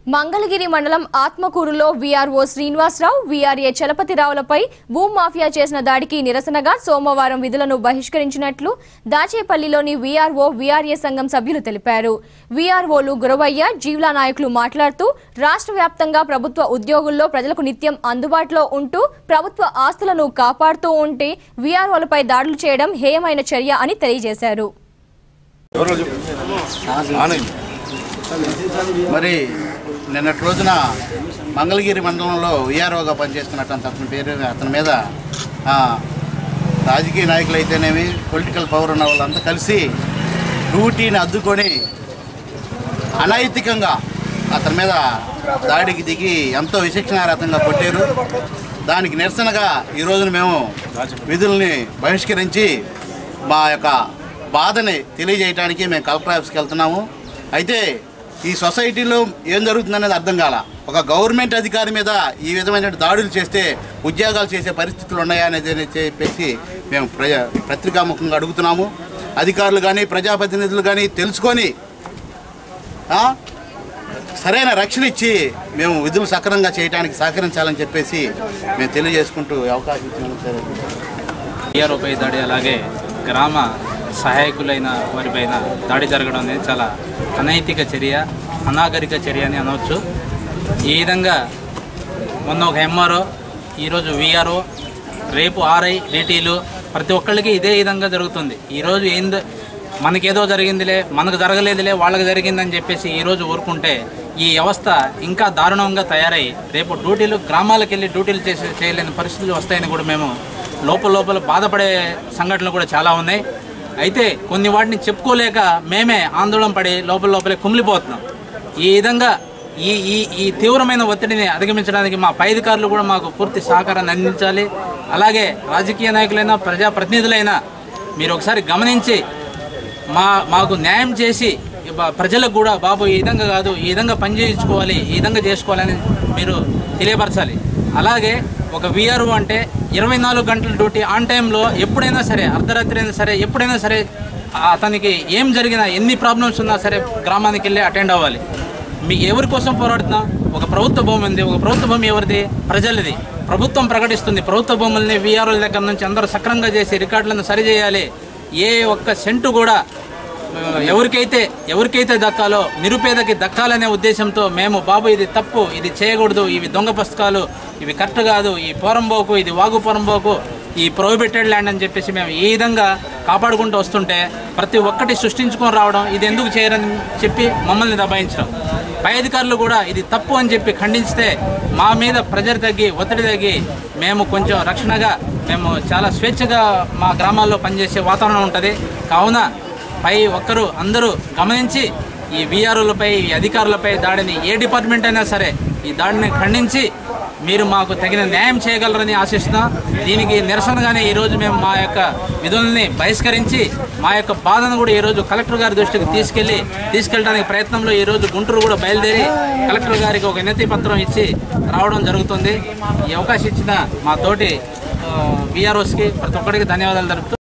మంగళగిరి మండలం ఆత్మకూరులో VRO Srinivasarao VRA చలపతిరావులపై భూమి మాఫియా చేసిన దాడికి నిరసనగా సోమవారం విధులను బహిష్కరించినట్లు దాచేపల్లిలోని వీఆర్ఓ వీఆర్ఏ సంఘం సభ్యులు తెలిపారు వీఆర్ఓలు గురవయ్య జీవుల నాయకులు మాట్లాడుతూ రాష్ట్ర వ్యాప్తంగా ప్రభుత్వ ఉద్యోగుల్లో ప్రజలకు నిత్యం అందుబాటులో ఉంటూ ప్రభుత్వ ఆస్తులను కాపాడుతూ ఉంటే వీఆర్ఓలపై దాడులు చేయడం హేయమైన చర్య అని తెలియజేశారు ఆనంద్. మరి నిన్నటి రోజున మంగళగిరి మండలంలో విఆర్ఓగా పనిచేస్తున్నటువంటి అతని పేరు అతని మీద ఆ, రాజకీయ నాయకులు అయితేనేమి పొలిటికల్ పవర్ ఉన్న వాళ్ళంతా కలిసి డ్యూటీని అద్దుకొని అనైతికంగా అతని మీద దాడికి దిగి ఎంతో విచక్షణారహితంగా కొట్టారు దానికి నిరసనగా ఈ రోజున మేము విధుల్ని బహిష్కరించి మా యొక్క బాధని తెలియజేయడానికి మేము కలెక్టర్ ఆఫీస్కి వెళ్తున్నాము అయితే ఈ సొసైటీలో ఏం జరుగుతుందనేది అర్థం కాల ఒక గవర్నమెంట్ అధికారి మీద ఈ విధమైన దాడులు చేస్తే ఉద్యోగాలు చేసే పరిస్థితులు ఉన్నాయా అనేది చెప్పేసి మేము ప్రజ పత్రికాముఖంగా అడుగుతున్నాము అధికారులు కానీ ప్రజాప్రతినిధులు కానీ తెలుసుకొని ఆ, సరైన రక్షణ ఇచ్చి మేము విధులు సక్రమంగా చేయడానికి సహకరించాలని చెప్పేసి మేము తెలియజేసుకుంటూ ఈ అవకాశం ఇచ్చినందుకు సరే టీఆర్ఓపై దాడి అలాగే గ్రామ సహాయకులైన వారిపైన దాడి జరగడం అనేది చాలా అనైతిక చర్య అనాగరిక చర్య అని అనవచ్చు ఈ విధంగా మొన్న ఒక ఎంఆర్ఓ ఈరోజు విఆర్ఓ రేపు ఆర్ఐ డిటీలు ప్రతి ఒక్కళ్ళకి ఇదే విధంగా జరుగుతుంది ఈరోజు ఏందో మనకేదో జరిగిందిలే మనకు జరగలేదులే వాళ్ళకి జరిగిందని చెప్పేసి ఈరోజు ఊరుకుంటే ఈ వ్యవస్థ ఇంకా దారుణంగా తయారై రేపు డ్యూటీలు గ్రామాలకు వెళ్ళి డ్యూటీలు చేసే చేయలేని పరిస్థితులు వస్తాయని కూడా మేము లోపల లోపల బాధపడే సంఘటనలు కూడా చాలా ఉన్నాయి అయితే కొన్ని వాటిని చెప్పుకోలేక మేమే ఆందోళన పడి లోపల లోపలే కుమిలిపోతున్నాం ఈ విధంగా ఈ ఈ ఈ తీవ్రమైన ఒత్తిడిని అధిగమించడానికి మా పై అధికారులు కూడా మాకు పూర్తి సహకారాన్ని అందించాలి అలాగే రాజకీయ నాయకులైనా ప్రజాప్రతినిధులైనా మీరు ఒకసారి గమనించి మా మాకు న్యాయం చేసి బ- ప్రజలకు కూడా బాబు ఈ విధంగా కాదు ఈ విధంగా పని చేయించుకోవాలి ఈ విధంగా చేసుకోవాలని మీరు తెలియపరచాలి అలాగే ఒక విఆర్ఓ అంటే ఇరవై నాలుగు గంటల డ్యూటీ ఆన్ టైంలో ఎప్పుడైనా సరే అర్ధరాత్రి అయినా సరే ఎప్పుడైనా సరే ఆ అతనికి ఏం జరిగినా ఎన్ని ప్రాబ్లమ్స్ ఉన్నా సరే గ్రామానికి వెళ్ళి అటెండ్ అవ్వాలి మీ ఎవరి కోసం పోరాడుతున్నాం ఒక ప్రభుత్వ భూమి ఉంది ఒక ప్రభుత్వ భూమి ఎవరిది ప్రజలది ప్రభుత్వం ప్రకటిస్తుంది ప్రభుత్వ భూముల్ని వీఆర్ఓల దగ్గర నుంచి అందరూ సక్రమంగా చేసి రికార్డులను సరిచేయాలి ఏ ఒక్క సెంటు కూడా ఆ, ఎవరికైతే ఎవరికైతే దక్కాలో నిరుపేదకి దక్కాలనే ఉద్దేశంతో మేము బాబు ఇది తప్పు ఇది చేయకూడదు ఇవి దొంగ పుస్తకాలు ఇవి కరెక్ట్ కాదు ఈ పోరంబోకు ఇది వాగు పోరంబోకు ఈ ప్రొహిబిటెడ్ ల్యాండ్ అని చెప్పేసి మేము ఈ విధంగా కాపాడుకుంటూ వస్తుంటే ప్రతి ఒక్కటి సృష్టించుకొని రావడం ఇది ఎందుకు చేయరని చెప్పి మమ్మల్ని దబాయించడం పై అధికారులు కూడా ఇది తప్పు అని చెప్పి ఖండిస్తే మా మీద ప్రెజర్ తగ్గి ఒత్తిడి తగ్గి మేము కొంచెం రక్షణగా మేము చాలా స్వేచ్ఛగా మా గ్రామాల్లో పనిచేసే వాతావరణం ఉంటుంది కావున పై ఒక్కరు అందరూ గమనించి ఈ వీఆర్ఓలపై ఈ అధికారులపై దాడిని ఏ డిపార్ట్మెంట్ అయినా సరే ఈ దాడిని ఖండించి మీరు మాకు తగిన న్యాయం చేయగలరని ఆశిస్తున్నాం దీనికి నిరసనగానే ఈరోజు మేము మా యొక్క విధుల్ని బహిష్కరించి మా యొక్క బాధను కూడా ఈరోజు కలెక్టర్ గారి దృష్టికి తీసుకెళ్లి తీసుకెళ్ళడానికి ప్రయత్నంలో ఈరోజు గుంటూరు కూడా బయలుదేరి కలెక్టర్ గారికి ఒక వినతి పత్రం ఇచ్చి రావడం జరుగుతుంది ఈ అవకాశం ఇచ్చిన మా తోటి వీఆర్ఓస్కి ప్రతి ఒక్కరికి ధన్యవాదాలు తెలుపుతూ